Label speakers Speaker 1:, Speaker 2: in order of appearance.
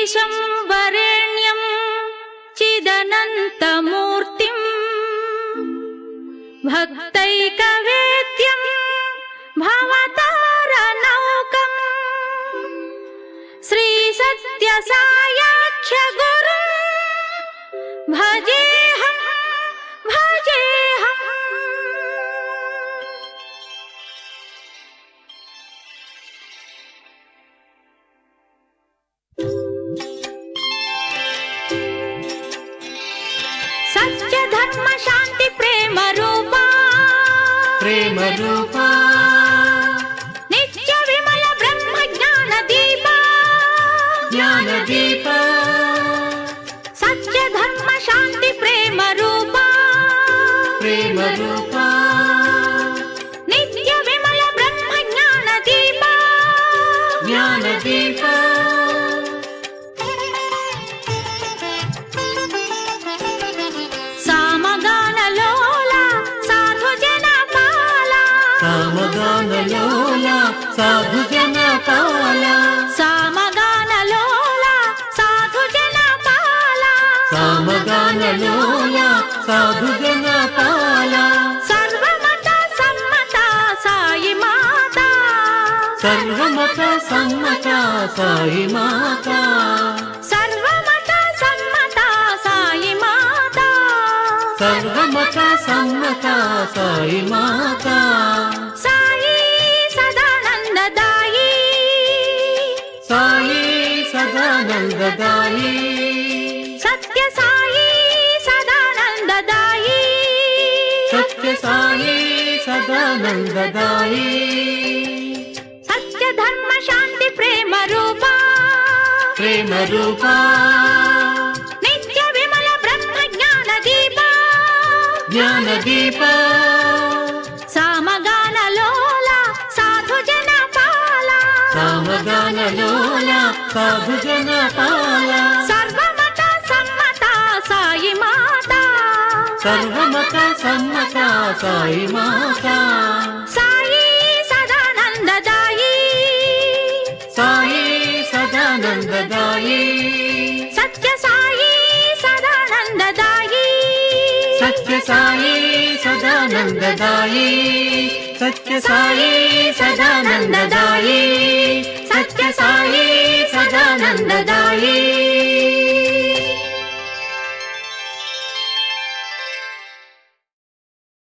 Speaker 1: ఈశం వరేణ్యం చిదనంతమూర్తిం భక్తైకవేద్యం భవతారనౌకం శ్రీ సత్య సాయాఖ్య గురు భజేహం భజేహం సత్య ధర్మ శాంతి ప్రేమ రూపా
Speaker 2: ప్రేమ రూపా
Speaker 1: నిత్య విమల బ్రహ్మ జ్ఞాన దీప
Speaker 2: జ్ఞాన దీప
Speaker 1: సత్య ధర్మ శాంతి ప్రేమ రూపా
Speaker 2: ప్రేమ రూపా
Speaker 1: నిత్య విమల బ్రహ్మ జ్ఞాన దీప
Speaker 2: జ్ఞాన దీప
Speaker 1: సామగాన లోల సాధు జన పాల
Speaker 2: సామగానలోల సాధు జన పాల
Speaker 1: సామగాన లోల సాధు జన పాల
Speaker 2: సామగానలోల సాధు జన పాల
Speaker 1: సర్వమత సమ్మత సాయి మాత
Speaker 2: సర్వమత సమ్మత సాయి మాత
Speaker 1: సర్వమత సమ్మత సాయి మాత
Speaker 2: సర్వమత సమ్మత సాయి మాత
Speaker 1: సాయి సదానందదాయి
Speaker 2: సాయి సదానందదాయి
Speaker 1: సత్య సాయి సదానందదాయి
Speaker 2: సత్య సాయి సదానందదాయి
Speaker 1: సత్య ధర్మ శాంతి ప్రేమ రూపా
Speaker 2: ప్రేమ రూపా
Speaker 1: నిత్య విమల బ్రహ్మ జ్ఞాన దీప
Speaker 2: జ్ఞాన దీప
Speaker 1: సామగాన లోల సాధు జన పాల
Speaker 2: సామగానలోల సాధు జన పాల
Speaker 1: సర్వమత సమ్మత సాయి మాత
Speaker 2: సర్వమత సమ్మత సాయి మాత
Speaker 1: సాయి సదానందదాయి
Speaker 2: సాయి సదానందదాయి
Speaker 1: సత్య సాయి సదానందదాయి
Speaker 2: సత్య సాయి సదానందదాయి సత్య సాయి సదానందదాయి సత్య సాయి సదానందదాయి